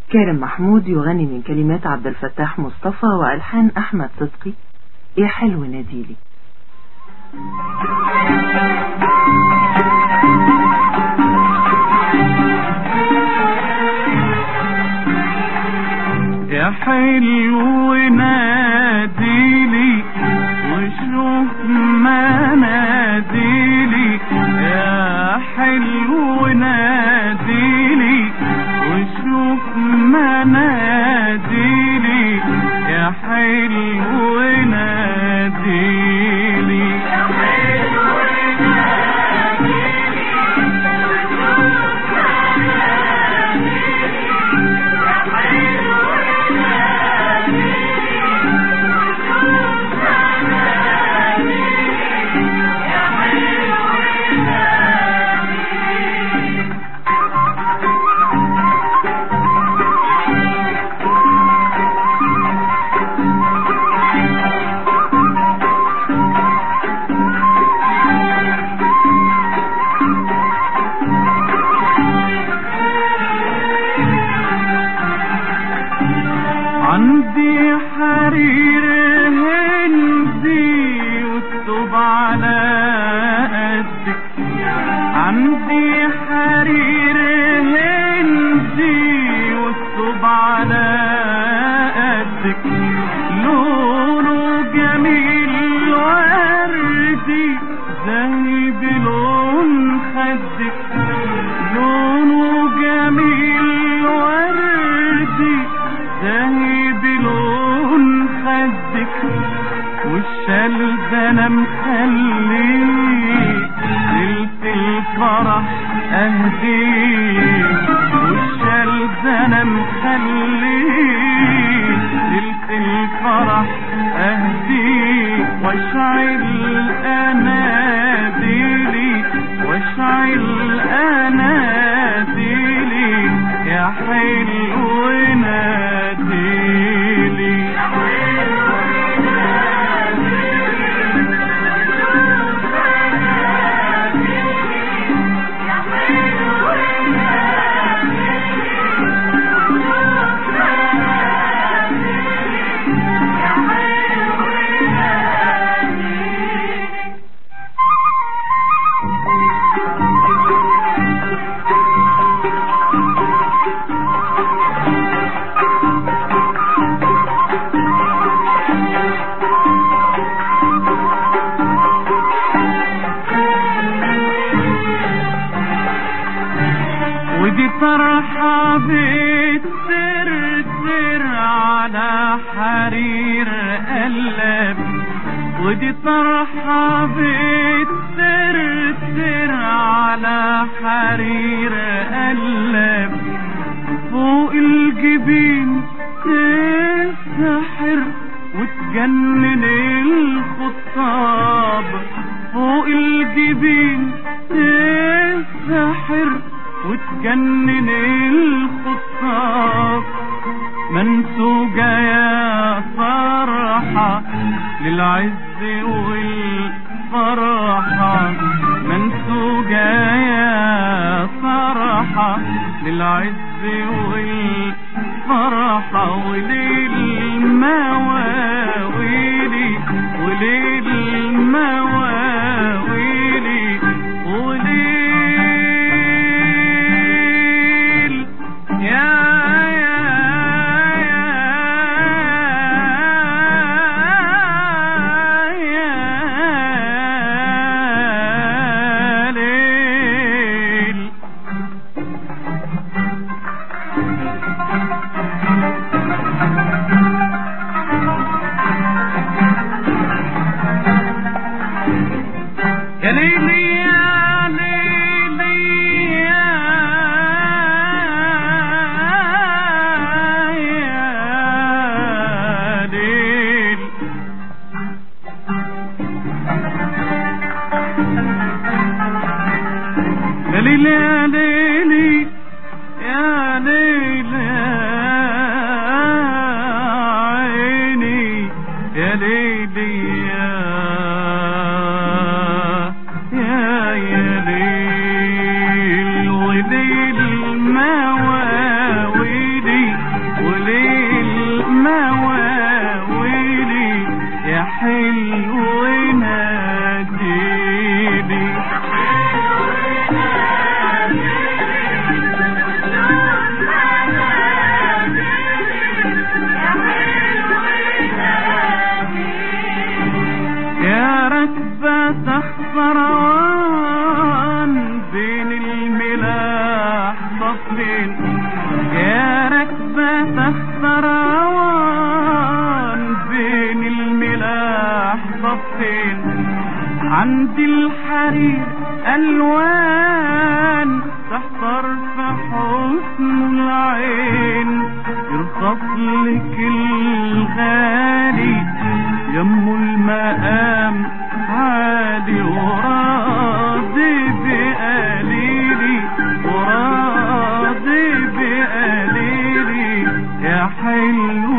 كارم محمود يغني من كلمات عبد الفتاح مصطفى وألحان أحمد صدقي يا حلو ناديلي يا حلو ناديلي وشوف ما ناديلي يا حلو ناديلي وشوف ما ناديلي يا حلو ناديلي عندي حرير هندي واكتب على قدك عندي حرير هندي واكتب على قدك لونه جميل وردي زي بلون خدك لونه جميل وردي زي بلون خدك والشال ده انا مخليه ليلة الفرح اهديه والشال ده انا مخليه ليلة الفرح اهديه واشعل اناديلي واشعل اناديلي يا حلو ناديلي ودي طرحة بتسر سر على حرير قلب ودي طرحة بتسر سر على حرير قلب فوق الجبين تسحر وتجنن الخطاب فوق الجبين تسحر وتجنن الخطاب منسوجة يا فرحة للعز والفرحة منسوجة يا فرحة للعز والفرحة وللمواويل وللمواويل وليل يا يا يا ليل يا ليلي يا ليلي يا يا ليل يا ليلي يا ليلي يا ليلي الوان تحتر في حسن العين يرخص لك الغالي يم المقام عالي وراضي بقليلي وراضي بقليلي يا حلو